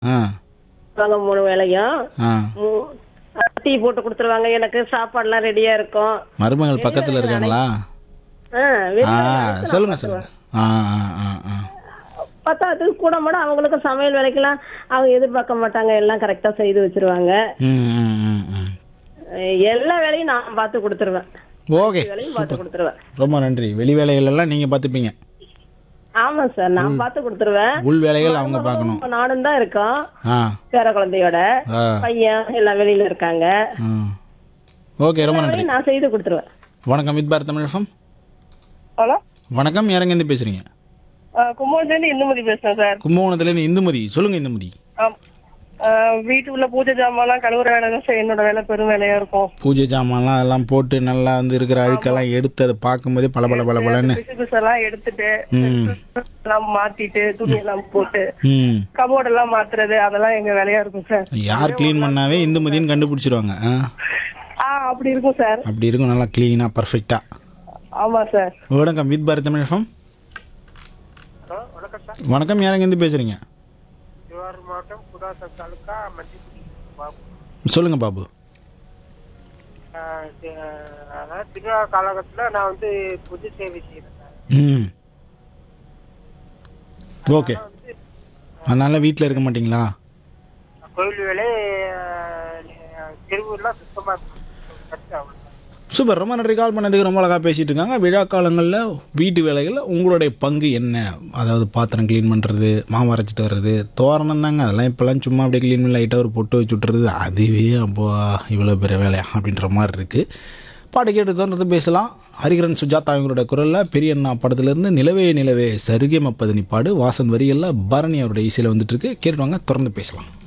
ஆ வாங்க மூணு வேளையும் ஆ மூ- டீ போட்டு கொடுத்துருவாங்க எனக்கு சாப்பாடுலாம் ரெடியா இருக்கும் மருமகள் பக்கத்தில் இருக்காங்களா ஆ, ஆ வெளியில சொல்லுங்க சொல்லுங்க ஆ ஆ ஆ ஆ பத்தாத்துக்கு கூட மாட அவங்களுக்கும் சமையல் வேலைக்கெல்லாம் அவங்க எதிர்பார்க்க மாட்டாங்க எல்லாம் கரெக்டா செய்து வச்சிருவாங்க ம் ம் ம் ம் அஹ் எல்லா வேலையும் நான் பார்த்து கொடுத்துருவேன் ஓகே வேலையும் பார்த்து கொடுத்துருவேன் ரொம்ப நன்றி வெளி வேலைகளெல்லாம் நீங்கள் பார்த்துப்பீங்க ஆமா சார் நான் பார்த்து கொடுத்துருவேன் உள் வேலைகள் அவங்க பார்க்கணும் நானும் தான் இருக்கோம் ஆ பேர குழந்தையோட ஆ பையன் எல்லாம் வெளியில இருக்காங்க ஆ ஓகே ரொம்ப நன்றி நான் செய்து கொடுத்துருவேன் வணக்கம் வித் பாரத் தமிழகம் ஹலோ வணக்கம் யாரங்கேருந்து பேசுகிறீங்க கும்பகோணத்துலேருந்து இந்துமதி பேசுறேன் சார் கும்பகோணத்துலேருந்து இந்துமதி சொல்லுங்கள் இந்துமதி ஆம். ஆஹ் வீட்டுக்குள்ள பூஜை ஜாமான்லாம் கழுவுற வேலை தான் சார் என்னோட வேலை பெரும் வேலையா இருக்கும் பூஜை சாமான்லாம் எல்லாம் போட்டு நல்லா வந்து இருக்கிற அழுக்கெல்லாம் எடுத்து அதை பார்க்கும்போதே பல பல பல பலன்னு பிசு பிசெல்லாம் எடுத்துட்டு ம் எல்லாம் மாத்திட்டு துணி எல்லாம் போட்டு ம் கபோர்ட் எல்லாம் மாத்துறது அதெல்லாம் எங்க வேலையா இருக்கும் சார் யார் க்ளீன் பண்ணாவே இந்துமதின்னு கண்டுபிடிச்சிருவாங்க ஆ ஆ அப்படி இருக்கும் சார் அப்படி இருக்கும் நல்லா க்ளீனாக பர்ஃபெக்டாக ஆமா சார் வணக்கம் வித் பாரத் தமிழகம் வணக்கம் யாரங்கேருந்து பேசுகிறீங்க திருவாரூர் மாவட்டம் புதாசம் தாலுக்கா சொல்லுங்க பாபு அதாவது திருவிழா காலகட்டத்தில் நான் வந்து பொது சேவை செய்யறேன் சார் ம் ஓகே அதனால் வீட்டில் இருக்க மாட்டீங்களா கோயில் வேலை தெருவுலாம் சுத்தமாக இருக்கும் சூப்பர் ரொம்ப நன்றி கால் பண்ணதுக்கு ரொம்ப அழகாக பேசிகிட்டு இருக்காங்க விழா காலங்களில் வீட்டு வேலைகளில் உங்களுடைய பங்கு என்ன அதாவது பாத்திரம் க்ளீன் பண்ணுறது மாவு அரைச்சிட்டு வர்றது தோரணம் தாங்க அதெல்லாம் இப்போல்லாம் சும்மா அப்படியே க்ளீன் பண்ணி லைட்டாக ஒரு பொட்டு வச்சு விட்டுறது அதுவே அப்போ இவ்வளோ பெரிய வேலையா அப்படின்ற மாதிரி இருக்குது பாட்டு கேட்டு தொடர்ந்து பேசலாம் ஹரிகரன் சுஜாதா அவங்களோட குரலில் பெரிய அண்ணா படத்துலேருந்து நிலவே நிலவே சருகே மப்பதனி பாடு வாசன் வரிகளில் பரணி அவருடைய இசையில் வந்துட்டு இருக்கு கேட்டுவாங்க தொடர்ந்து பேசலாம்